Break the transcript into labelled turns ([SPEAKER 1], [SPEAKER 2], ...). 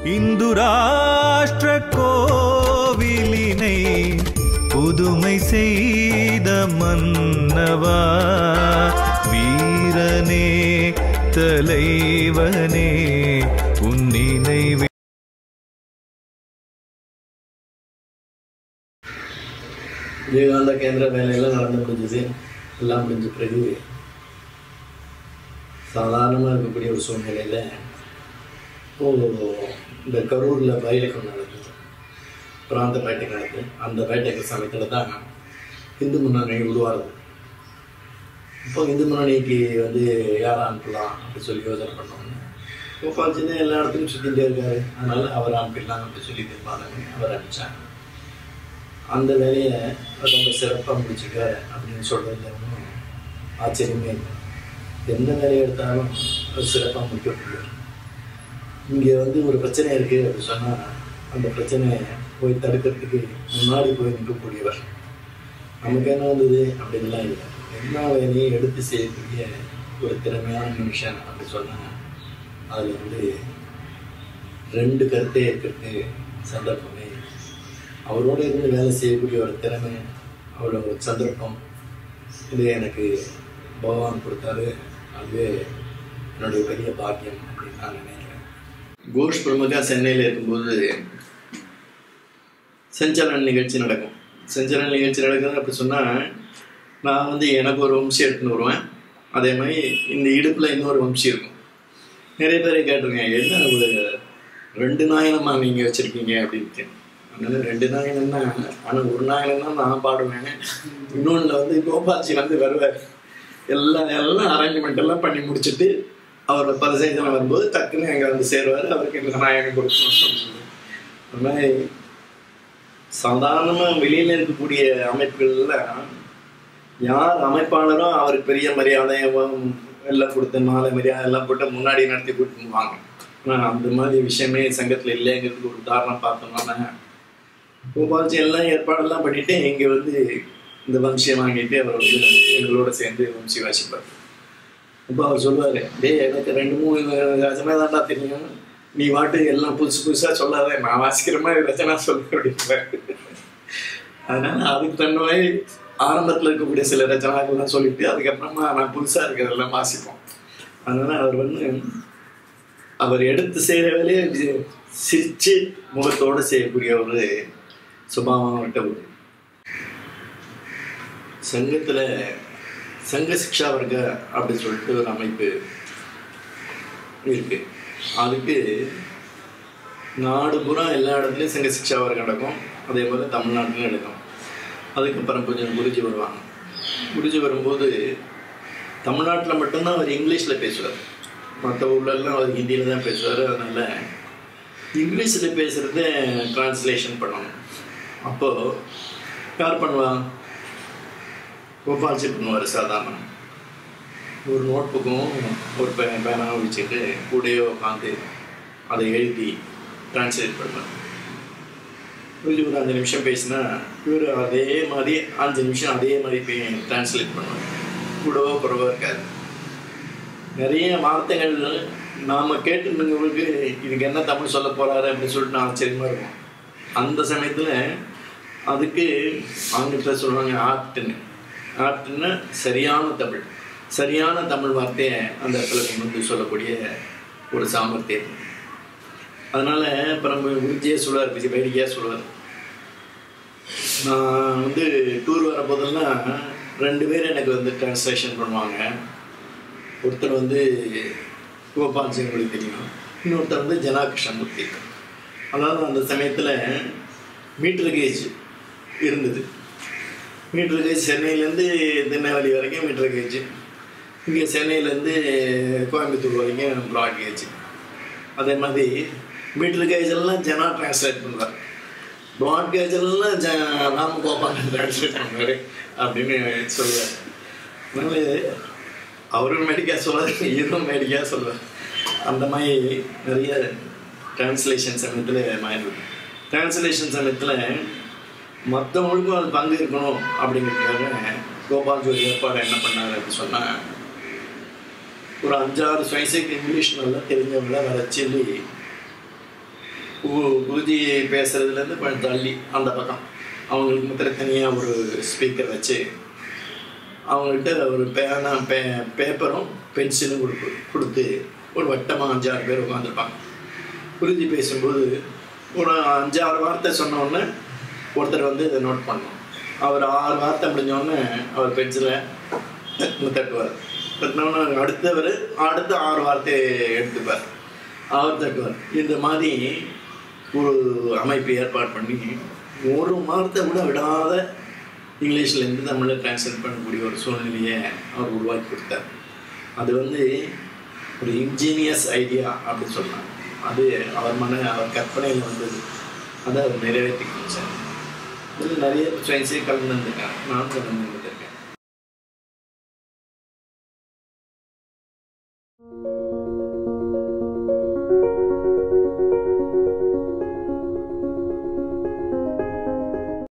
[SPEAKER 1] இந்து ராஷ்டிர கோவிலினை புதுமை செய்த மன்னவா வீரனே தலைவனே உன் நினைவே
[SPEAKER 2] விவேகானந்த கேந்திர வேலையெல்லாம் நடந்து முடிஞ்சது எல்லாம் முடிஞ்ச பிறகு சாதாரணமாக இருக்கக்கூடிய ஒரு சூழ்நிலையில் ஓ இந்த கரூரில் பயிலக்கம் நடக்குது பிராந்த பேட்டை நடக்குது அந்த பேட்டைக்கு சமயத்தில் தான் இந்து முன்னணி உருவாகுது இப்போ இந்து முன்னணிக்கு வந்து யாரை அனுப்பலாம் அப்படி சொல்லி யோசனை பண்ணோம் கோபால் சின்ன எல்லா இடத்துலையும் சுற்றிகிட்டே இருக்காரு அதனால அவர் அனுப்பிடலாம் அப்படி சொல்லி தீர்மானம் பண்ணி அவர் அனுப்பிச்சாங்க அந்த வேலையை ரொம்ப சிறப்பாக முடிச்சுக்க அப்படின்னு சொல்கிறதுல ஒன்றும் ஆச்சரியமே இல்லை எந்த வேலையை எடுத்தாலும் அது சிறப்பாக முடிக்க முடியும் இங்கே வந்து ஒரு பிரச்சனை இருக்குது அப்படின்னு சொன்னால் அந்த பிரச்சனையை போய் தடுக்கிறதுக்கு முன்னாடி போய் நிற்கக்கூடியவர் நமக்கு என்ன வந்தது அப்படின்லாம் இல்லை எல்லா வேலையும் எடுத்து செய்யக்கூடிய ஒரு திறமையான மனுஷன் அப்படி சொன்னாங்க அதில் வந்து ரெண்டு கருத்தை ஏற்கிறதுக்கு சந்தர்ப்பமே இல்லை. அவரோட இருந்து வேலை செய்யக்கூடிய ஒரு திறமை அவரோட ஒரு சந்தர்ப்பம் இது எனக்கு பகவான் கொடுத்தாரு அதுவே என்னுடைய பெரிய பாக்கியம் அப்படின்னு நான் நினைக்கிறேன் கோஷ் பிரமுகா சென்னையில் இருக்கும்போது செஞ்சலன் நிகழ்ச்சி நடக்கும் செஞ்சலன் நிகழ்ச்சி நடக்குது அப்படி சொன்னால் நான் வந்து எனக்கு ஒரு வம்சி எடுத்துன்னு வருவேன் அதே மாதிரி இந்த இடுப்பில் இன்னொரு வம்சி இருக்கும் நிறைய பேர் கேட்டிருக்கேன் என்ன ஒரு ரெண்டு நாயனமா நீங்கள் வச்சுருக்கீங்க அப்படின்ட்டு அதனால ரெண்டு நாயனம் தான் ஆனால் ஒரு நாயனம் தான் நான் பாடுவேன் இன்னொன்றில் வந்து கோபால்ஜி வந்து வருவார் எல்லாம் எல்லாம் அரேஞ்ச்மெண்ட் எல்லாம் பண்ணி முடிச்சுட்டு அவரோட பரிசேஜனம் வரும்போது டக்குன்னு அங்கே வந்து சேருவார் அவருக்கு இந்த நாயகம் கொடுக்கணும் அது மாதிரி சாதாரணமாக வெளியில் இருக்கக்கூடிய அமைப்புகள்ல யார் அமைப்பாளரோ அவருக்கு பெரிய மரியாதை எல்லாம் எல்லாம் கொடுத்து மாலை மரியாதை எல்லாம் போட்டு முன்னாடி நடத்தி கூட்டிட்டு வாங்க ஆனால் அந்த மாதிரி விஷயமே சங்கத்தில் இல்லைங்கிறதுக்கு ஒரு உதாரணம் பார்த்தோம்னா கோபால்ஜி எல்லாம் ஏற்பாடெல்லாம் பண்ணிட்டு இங்கே வந்து இந்த வம்சியை வாங்கிட்டு அவர் வந்து எங்களோட சேர்ந்து வம்சி வாசிப்பார் அப்போ அவர் சொல்லுவார் டேய் எனக்கு ரெண்டு மூணு ரச்சனை தான்டா தெரியும் நீ வாட்டு எல்லாம் புதுசு புதுசாக சொல்லாத நான் வாசிக்கிற மாதிரி ரச்சனா சொல்லு அப்படின்றார் அதனால அதுக்கு தன்மை ஆரம்பத்தில் இருக்கக்கூடிய சில ரச்சனாக்கள்லாம் சொல்லிட்டு அதுக்கப்புறமா நான் புதுசாக இருக்கிறதெல்லாம் வாசிப்போம் அதனால அவர் வந்து அவர் எடுத்து செய்கிற வேலையை சி- சிரிச்சு முகத்தோடு செய்யக்கூடிய ஒரு சுபாவம் விட்டவர் சங்கத்தில் சங்க சிக்ஷா வர்க்க அப்படி சொல்லிட்டு ஒரு அமைப்பு இருக்கு அதுக்கு நாடு பூரா எல்லா இடத்துலையும் சங்க சிக்ஷா வர்க்கம் நடக்கும் அதே போல் தமிழ்நாட்டிலும் நடக்கும் அதுக்கப்புறம் கொஞ்சம் குருஜி வருவாங்க குருஜி வரும்போது தமிழ்நாட்டில் மட்டும்தான் அவர் இங்கிலீஷில் பேசுவார் மற்ற ஊர்லெல்லாம் அவர் ஹிந்தியில் தான் பேசுவார் அதனால் இங்கிலீஷில் பேசுகிறத ட்ரான்ஸ்லேஷன் பண்ணணும் அப்போது யார் பண்ணுவா கோபால்ஜி பண்ணுவார் சாதாரண ஒரு நோட் புக்கும் ஒரு பே பேனாவும் வச்சுட்டு கூடயே உட்காந்து அதை எழுதி ட்ரான்ஸ்லேட் பண்ணுவார் புரிஞ்சு ஒரு அஞ்சு நிமிஷம் பேசினா இவர் அதே மாதிரி அஞ்சு நிமிஷம் அதே மாதிரி போய் ட்ரான்ஸ்லேட் பண்ணுவார் கூடவோ குறவோ இருக்காது நிறைய வார்த்தைகள் நாம கேட்டுருந்தவங்களுக்கு இதுக்கு என்ன தமிழ் சொல்ல போறாரு அப்படின்னு சொல்லிட்டு நான் ஆச்சரியமா இருக்கும் அந்த சமயத்துல அதுக்கு ஆங்கிலத்தில் சொல்லுவாங்க ஆர்ட்னு ஆர்ட்னு சரியான தமிழ் சரியான தமிழ் வார்த்தையை அந்த இடத்துல கொண்டு வந்து சொல்லக்கூடிய ஒரு சாமர்த்தியம் அதனால இப்போ நம்ம விஜய சொல்லுவார் விஜய் வேடிக்கையாக சொல்லுவார் நான் வந்து டூர் வர போதெல்லாம் ரெண்டு பேர் எனக்கு வந்து ட்ரான்ஸ்லேஷன் பண்ணுவாங்க ஒருத்தர் வந்து கோபால் சிங் உங்களுக்கு தெரியும் இன்னொருத்தர் வந்து ஜனா கிருஷ்ணமூர்த்தி அதாவது அந்த சமயத்தில் மீட்டர் கேஜ் இருந்தது மீட்டர் கேஜ் சென்னையிலேருந்து திருநெல்வேலி வரைக்கும் மீட்டர் கேஜ் இங்கே சென்னையிலேருந்து கோயம்புத்தூர் வரைக்கும் ப்ராட் கேஜ் அதே மாதிரி மீட்டர் கேஜ் எல்லாம் ஜனா டிரான்ஸ்லேட் பண்ணுவார் ப்ராட் கேஜ் எல்லாம் ஜ ராம் கோபால் டிரான்ஸ்லேட் பண்ணுவார் அப்படின்னு சொல்லுவார் அதனால அவரும் மேடிக்கா சொல்லுவார் இவரும் மேடிக்கா சொல்லுவார் அந்த மாதிரி நிறைய டிரான்ஸ்லேஷன் சமயத்தில் மாறிடும் டிரான்ஸ்லேஷன் சமயத்தில் மற்றவங்களுக்கும் அது பங்கு இருக்கணும் அப்படிங்கிறதுக்காக கோபால் ஜோதி ஏற்பாடு என்ன பண்ணார் அப்படின்னு சொன்னால் ஒரு அஞ்சாறு வயசுக்கு இங்கிலீஷ் நல்லா தெரிஞ்சவங்கள வர சொல்லி கு- குருஜி பேசுறதுலேருந்து கொஞ்சம் தள்ளி அந்த பக்கம் அவங்களுக்கு மாத்திரம் தனியாக ஒரு ஸ்பீக்கர் வச்சு அவங்கள்ட்ட ஒரு பேனா பே பேப்பரும் பென்சிலும் கொடுப்பு கொடுத்து ஒரு வட்டமாக அஞ்சாறு பேர் உட்காந்துருப்பாங்க குருஜி பேசும்போது ஒரு அஞ்சாறு வார்த்தை சொன்ன உடனே ஒருத்தர் வந்து இதை நோட் பண்ணணும் அவர் ஆறு வார்த்தை முடிஞ்ச உடனே அவர் பென்சிலை தட்டுவார் தட்டினோடனே அடுத்தவர் அடுத்த ஆறு வார்த்தை எடுத்துப்பார் அவர் தட்டுவார் இந்த மாதிரி ஒரு அமைப்பு ஏற்பாடு பண்ணி ஒரு வார்த்தை கூட விடாத இங்கிலீஷ்லேருந்து தமிழில் டிரான்ஸ்லேட் பண்ணக்கூடிய ஒரு சூழ்நிலையை அவர் உருவாக்கி கொடுத்தார் அது வந்து ஒரு இன்ஜீனியஸ் ஐடியா அப்படின்னு சொல்லலாம் அது அவர் மன அவர் கற்பனையில் வந்தது அதை அவர் நிறைவேற்றி கொடுத்தார் இதில் நிறைய ஃப்ரெண்ட்ஸே கலந்து இருந்திருக்காங்க நானும் கலந்து இருந்திருக்கேன்